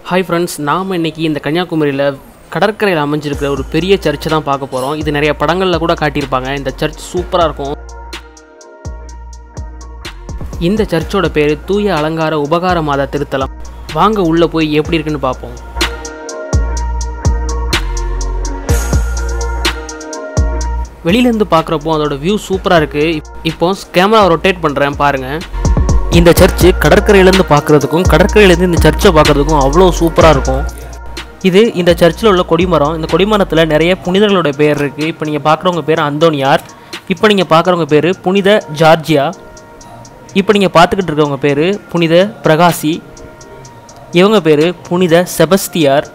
hi friends நாம் இன்னைக்கு இந்த கன்னியாகுமரியில் கடற்கரையில் அமைஞ்சிருக்கிற ஒரு பெரிய சர்ச்சை தான் பார்க்க போகிறோம் இது நிறைய படங்களில் கூட காட்டியிருப்பாங்க இந்த சர்ச் சூப்பராக இருக்கும் இந்த சர்ச்சோட பேர் தூய அலங்கார உபகார மாதா திருத்தலம் வாங்க உள்ளே போய் எப்படி இருக்குன்னு பார்ப்போம் வெளியிலேருந்து பார்க்குறப்போ அதோட வியூ சூப்பராக இருக்குது இப்போ கேமரா ரொட்டேட் பண்ணுறேன் பாருங்கள் இந்த சர்ச்சு கடற்கரையிலேருந்து பார்க்குறதுக்கும் கடற்கரையிலேருந்து இந்த சர்ச்சை பார்க்குறதுக்கும் அவ்வளோ சூப்பராக இருக்கும் இது இந்த சர்ச்சில் உள்ள கொடிமரம் இந்த கொடிமரத்தில் நிறைய புனிதர்களோட பேர் இருக்குது இப்போ நீங்கள் பார்க்குறவங்க பேர் அந்தோனியார் இப்போ நீங்கள் பார்க்குறவங்க பேர் புனித ஜார்ஜியா இப்போ நீங்கள் பார்த்துக்கிட்டு இருக்கவங்க பேர் புனித பிரகாசி இவங்க பேர் புனித செபஸ்தியார்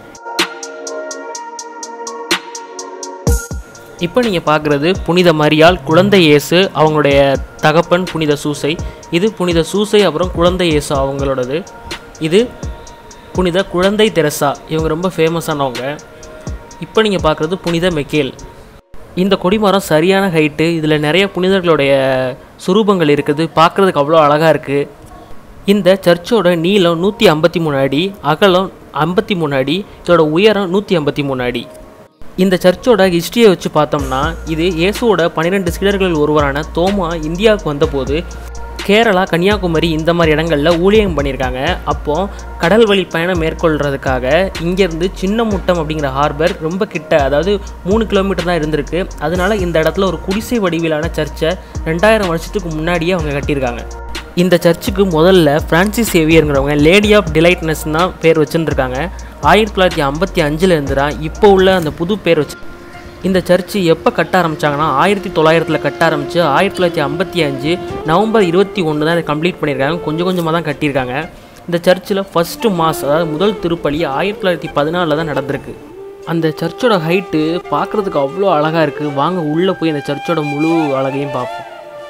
இப்போ நீங்கள் பார்க்குறது புனித மரியாள் குழந்தை இயேசு அவங்களுடைய தகப்பன் புனித சூசை இது புனித சூசை அப்புறம் குழந்தை இயேசு அவங்களோடது இது புனித குழந்தை தெரசா இவங்க ரொம்ப ஃபேமஸானவங்க இப்போ நீங்கள் பார்க்குறது புனித மெக்கேல் இந்த கொடிமரம் சரியான ஹைட்டு இதில் நிறைய புனிதர்களுடைய சுரூபங்கள் இருக்குது பார்க்குறதுக்கு அவ்வளோ அழகாக இருக்குது இந்த சர்ச்சோட நீளம் நூற்றி ஐம்பத்தி மூணு அடி அகலம் ஐம்பத்தி மூணு அடி இதோட உயரம் நூற்றி ஐம்பத்தி மூணு அடி இந்த சர்ச்சோட ஹிஸ்ட்ரியை வச்சு பார்த்தோம்னா இது இயேசுவோட பன்னிரெண்டு சீடர்களில் ஒருவரான தோமா இந்தியாவுக்கு வந்தபோது கேரளா கன்னியாகுமரி இந்த மாதிரி இடங்களில் ஊழியம் பண்ணியிருக்காங்க அப்போது கடல் வழி பயணம் மேற்கொள்கிறதுக்காக இங்கேருந்து சின்ன முட்டம் அப்படிங்கிற ஹார்பர் ரொம்ப கிட்ட அதாவது மூணு கிலோமீட்டர் தான் இருந்திருக்கு அதனால இந்த இடத்துல ஒரு குடிசை வடிவிலான சர்ச்சை ரெண்டாயிரம் வருஷத்துக்கு முன்னாடியே அவங்க கட்டியிருக்காங்க இந்த சர்ச்சுக்கு முதல்ல பிரான்சிஸ் சேவியருங்கிறவங்க லேடி ஆஃப் டிலைட்னஸ் தான் பேர் வச்சுருந்துருக்காங்க ஆயிரத்தி தொள்ளாயிரத்தி ஐம்பத்தி அஞ்சுலேருந்து தான் இப்போ உள்ள அந்த புது பேர் வச்சு இந்த சர்ச்சு எப்போ கட்ட ஆரம்பிச்சாங்கன்னா ஆயிரத்தி தொள்ளாயிரத்தில் கட்ட ஆரம்பித்து ஆயிரத்தி தொள்ளாயிரத்தி ஐம்பத்தி அஞ்சு நவம்பர் இருபத்தி ஒன்று தான் இதை கம்ப்ளீட் பண்ணியிருக்காங்க கொஞ்சம் கொஞ்சமாக தான் கட்டியிருக்காங்க இந்த சர்ச்சில் ஃபஸ்ட்டு மாஸ் அதாவது முதல் திருப்பலி ஆயிரத்தி தொள்ளாயிரத்தி பதினாலில் தான் நடந்திருக்கு அந்த சர்ச்சோட ஹைட்டு பார்க்குறதுக்கு அவ்வளோ அழகாக இருக்குது வாங்க உள்ளே போய் அந்த சர்ச்சோட முழு அழகையும் பார்ப்போம்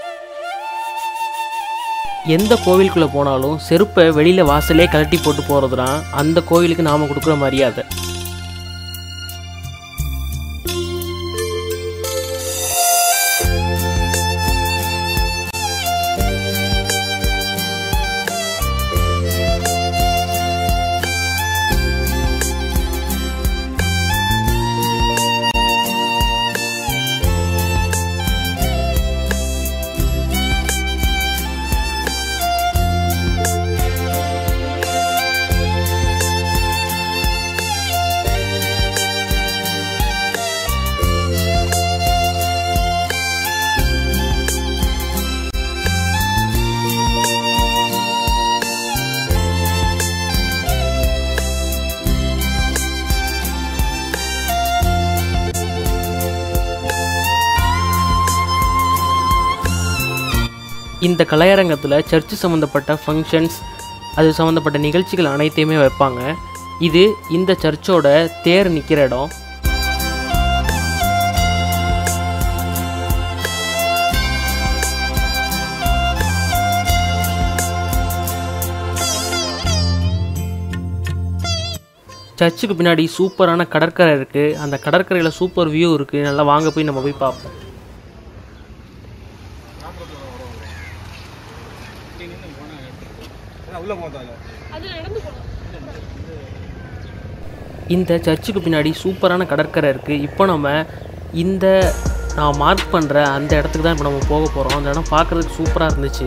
எந்த கோவிலுக்குள்ளே போனாலும் செருப்பை வெளியில் வாசலே கழட்டி போட்டு போகிறது தான் அந்த கோவிலுக்கு நாம் கொடுக்குற மரியாதை இந்த கலையரங்கத்தில் சர்ச்சு சம்மந்தப்பட்ட ஃபங்க்ஷன்ஸ் அது சம்மந்தப்பட்ட நிகழ்ச்சிகள் அனைத்தையுமே வைப்பாங்க இது இந்த சர்ச்சோட தேர் நிற்கிற இடம் சர்ச்சுக்கு பின்னாடி சூப்பரான கடற்கரை இருக்குது அந்த கடற்கரையில் சூப்பர் வியூ இருக்குது நல்லா வாங்க போய் நம்ம போய் பார்ப்போம் இந்த சர்ச்சுக்கு பின்னாடி சூப்பரான கடற்கரை இருக்குது இப்போ நம்ம இந்த நான் மார்க் பண்ணுற அந்த இடத்துக்கு தான் இப்போ நம்ம போக போகிறோம் அந்த இடம் பார்க்குறதுக்கு சூப்பராக இருந்துச்சு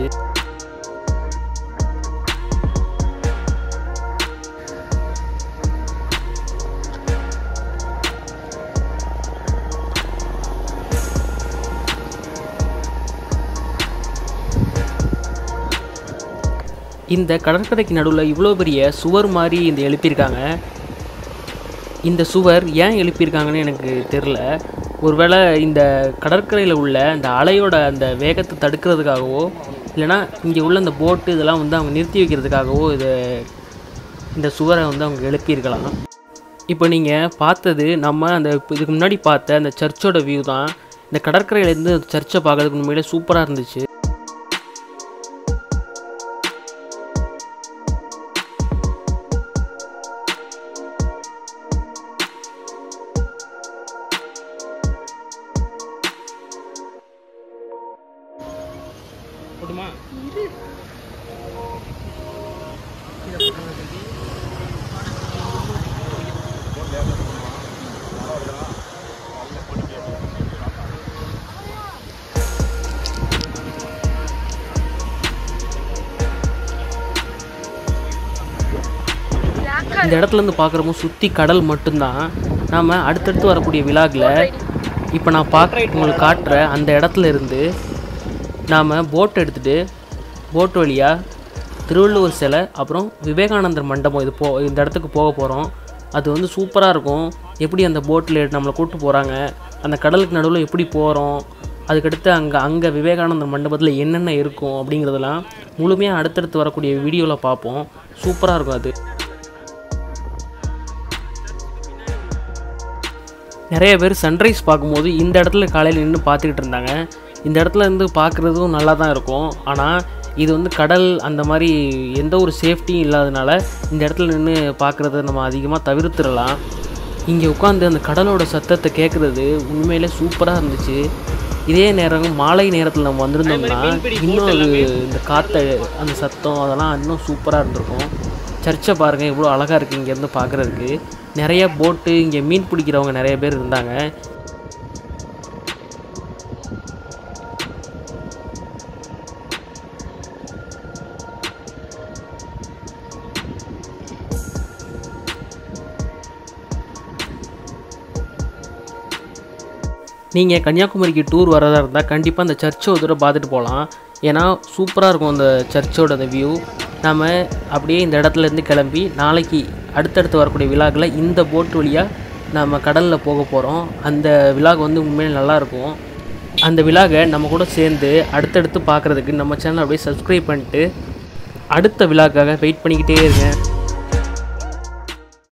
இந்த கடற்கரைக்கு நடுவில் இவ்வளோ பெரிய சுவர் மாதிரி இந்த எழுப்பியிருக்காங்க இந்த சுவர் ஏன் எழுப்பியிருக்காங்கன்னு எனக்கு தெரில ஒருவேளை இந்த கடற்கரையில் உள்ள இந்த அலையோட அந்த வேகத்தை தடுக்கிறதுக்காகவோ இல்லைனா இங்கே உள்ள இந்த போட்டு இதெல்லாம் வந்து அவங்க நிறுத்தி வைக்கிறதுக்காகவோ இது இந்த சுவரை வந்து அவங்க எழுப்பியிருக்கலாம் இப்போ நீங்கள் பார்த்தது நம்ம அந்த இதுக்கு முன்னாடி பார்த்த அந்த சர்ச்சோட வியூ தான் இந்த கடற்கரையிலேருந்து சர்ச்சை பார்க்கறதுக்கு உண்மையிலே சூப்பராக இருந்துச்சு போட்டுமா இந்த இடத்துல இருந்து பார்க்குறப்போ சுற்றி கடல் மட்டும்தான் நாம் அடுத்தடுத்து வரக்கூடிய விழாக்கில் இப்போ நான் பார்க்க உங்களுக்கு காட்டுற அந்த இடத்துல இருந்து நாம் போட் எடுத்துகிட்டு போட் வழியாக திருவள்ளுவர் சிலை அப்புறம் விவேகானந்தர் மண்டபம் இது போ இந்த இடத்துக்கு போக போகிறோம் அது வந்து சூப்பராக இருக்கும் எப்படி அந்த போட்டில் நம்மளை கூப்பிட்டு போகிறாங்க அந்த கடலுக்கு நடுவில் எப்படி போகிறோம் அதுக்கடுத்து அங்கே அங்கே விவேகானந்தர் மண்டபத்தில் என்னென்ன இருக்கும் அப்படிங்கிறதெல்லாம் முழுமையாக அடுத்தடுத்து வரக்கூடிய வீடியோவில் பார்ப்போம் சூப்பராக இருக்கும் அது நிறைய பேர் சன்ரைஸ் பார்க்கும்போது இந்த இடத்துல காலையில் நின்று பார்த்துக்கிட்டு இருந்தாங்க இந்த இடத்துல இருந்து பார்க்குறதும் நல்லா தான் இருக்கும் ஆனால் இது வந்து கடல் அந்த மாதிரி எந்த ஒரு சேஃப்டியும் இல்லாதனால இந்த இடத்துல நின்று பார்க்குறத நம்ம அதிகமாக தவிர்த்துடலாம் இங்கே உட்காந்து அந்த கடலோட சத்தத்தை கேட்குறது உண்மையிலே சூப்பராக இருந்துச்சு இதே நேரம் மாலை நேரத்தில் நம்ம வந்திருந்தோம்னா இன்னும் அது இந்த காற்று அந்த சத்தம் அதெல்லாம் இன்னும் சூப்பராக இருந்திருக்கும் சர்ச்சை பாருங்கள் எவ்வளோ அழகாக இருக்குது இங்கேருந்து பார்க்குறதுக்கு நிறைய போட்டு இங்கே மீன் பிடிக்கிறவங்க நிறைய பேர் இருந்தாங்க நீங்கள் கன்னியாகுமரிக்கு டூர் வரதா இருந்தால் கண்டிப்பாக அந்த சர்ச்சை ஒரு தடவை பார்த்துட்டு போகலாம் ஏன்னா சூப்பராக இருக்கும் அந்த சர்ச்சோட அந்த வியூ நாம் அப்படியே இந்த இடத்துல இருந்து கிளம்பி நாளைக்கு அடுத்தடுத்து வரக்கூடிய விழாக்களை இந்த போட் வழியாக நாம் கடலில் போக போகிறோம் அந்த விழாக் வந்து உண்மையிலே நல்லாயிருக்கும் அந்த விழாவை நம்ம கூட சேர்ந்து அடுத்தடுத்து பார்க்குறதுக்கு நம்ம சேனல் அப்படியே சப்ஸ்கிரைப் பண்ணிட்டு அடுத்த விழாக்காக வெயிட் பண்ணிக்கிட்டே இருங்க